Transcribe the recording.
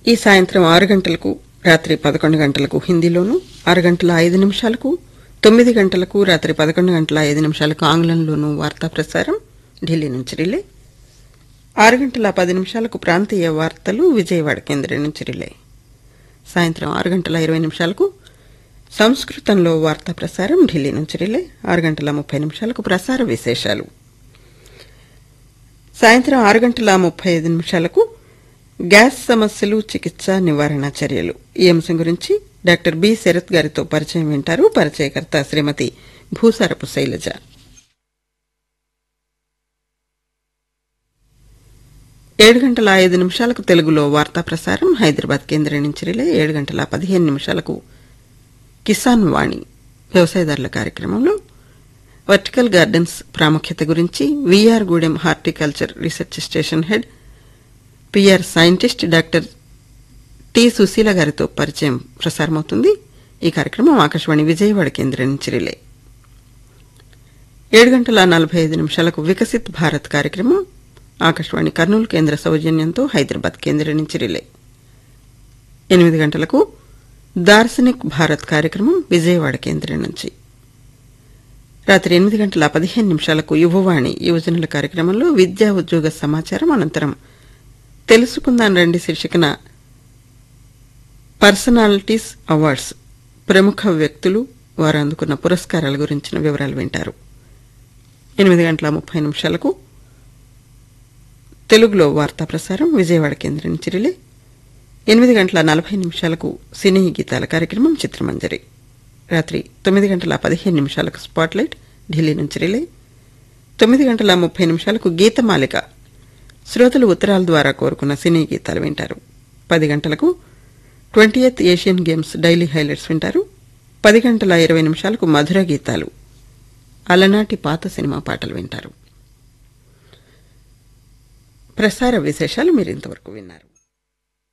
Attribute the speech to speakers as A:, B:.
A: ఈ సాయంత్రం ఆరు గంటలకు రాత్రి పదకొండు గంటలకు హిందీలోను ఆరు గంటల ఐదు నిమిషాలకు తొమ్మిది గంటలకు రాత్రి పదకొండు గంటల ఐదు నిమిషాలకు ఆంగ్లంలోను వార్తా ప్రసారం ఢిల్లీ నుంచి రిలే ఆరు గంటల పది నిమిషాలకు ప్రాంతీయ వార్తలు విజయవాడ కేంద్రం నుంచి రిలే సాయంత్రం ఆరు గంటల ఇరవై నిమిషాలకు సంస్కృతంలో వార్తా ప్రసారం ఢిల్లీ నుంచి రిలే ఆరు గంటల ముప్పై నిమిషాలకు ప్రసార విశేషాలు సాయంత్రం ఆరు గంటల ముప్పై ఐదు నిమిషాలకు గ్యాస్ సమస్యలు చికిత్స నివారణ చర్యలు ఈ అంశం గురించి డాక్టర్ బి శరత్ గారితో పరిచయం వింటారు పరిచయకర్త శ్రీమతి భూసారపు శైలజ ఏడు గంటల ఐదు నిమిషాలకు తెలుగులో వార్తా ప్రసారం హైదరాబాద్ కేంద్రం నుంచి రిలే ఏడు గంటల పదిహేను నిమిషాలకు కిసాన్ వాణి వ్యవసాయదారుల కార్యక్రమంలో వర్టికల్ గార్డెన్స్ ప్రాముఖ్యత గురించి VR Gudem horticulture research station head PR scientist doctor T Sushila గారితో పరిచయం ప్రసారమవుతుంది ఈ కార్యక్రమం ఆకాశవాణి విజయవాడ కేంద్రం నుంచి రిలే ఏడు గంటల నలభై ఐదు నిమిషాలకు వికసిత్ భారత్ కార్యక్రమం ఆకాశవాణి కర్నూలు కేంద్ర సౌజన్యంతో హైదరాబాద్ కేంద్రం నుంచి రిలే ఎనిమిది గంటలకు దార్శనిక్ భారత్ కార్యక్రమం విజయవాడ కేంద్రం నుంచి రాత్రి ఎనిమిది గంటల పదిహేను నిమిషాలకు యువవాణి యువజనుల కార్యక్రమంలో విద్యా ఉద్యోగ సమాచారం అనంతరం తెలుసుకుందాం రండి శీర్షికన పర్సనాలిటీస్ అవార్డ్స్ ప్రముఖ వ్యక్తులు వారు అందుకున్న పురస్కారాల గురించిన వివరాలు వింటారు ఎనిమిది గంటల ముప్పై నిమిషాలకు తెలుగులో వార్తా ప్రసారం విజయవాడ కేంద్రం నుంచి రిలే ఎనిమిది గంటల నలభై నిమిషాలకు సినీ గీతాల కార్యక్రమం చిత్రమంజరి రాత్రి తొమ్మిది గంటల పదిహేను నిమిషాలకు స్పాట్లైట్ ఢిల్లీ నుంచి రిలే తొమ్మిది గంటల ముప్పై నిమిషాలకు గీతమాలిక శ్రోతలు ఉత్తరాల ద్వారా కోరుకున్న సినీ గీతాలు వింటారు పది గంటలకు twenty eighth Asian games daily highlights వింటారు పది గంటల ఇరవై నిమిషాలకు మధుర గీతాలు అలనాటి పాత సినిమా పాటలు వింటారు ప్రసార విశేషాలు మీరు ఇంతవరకు విన్నారు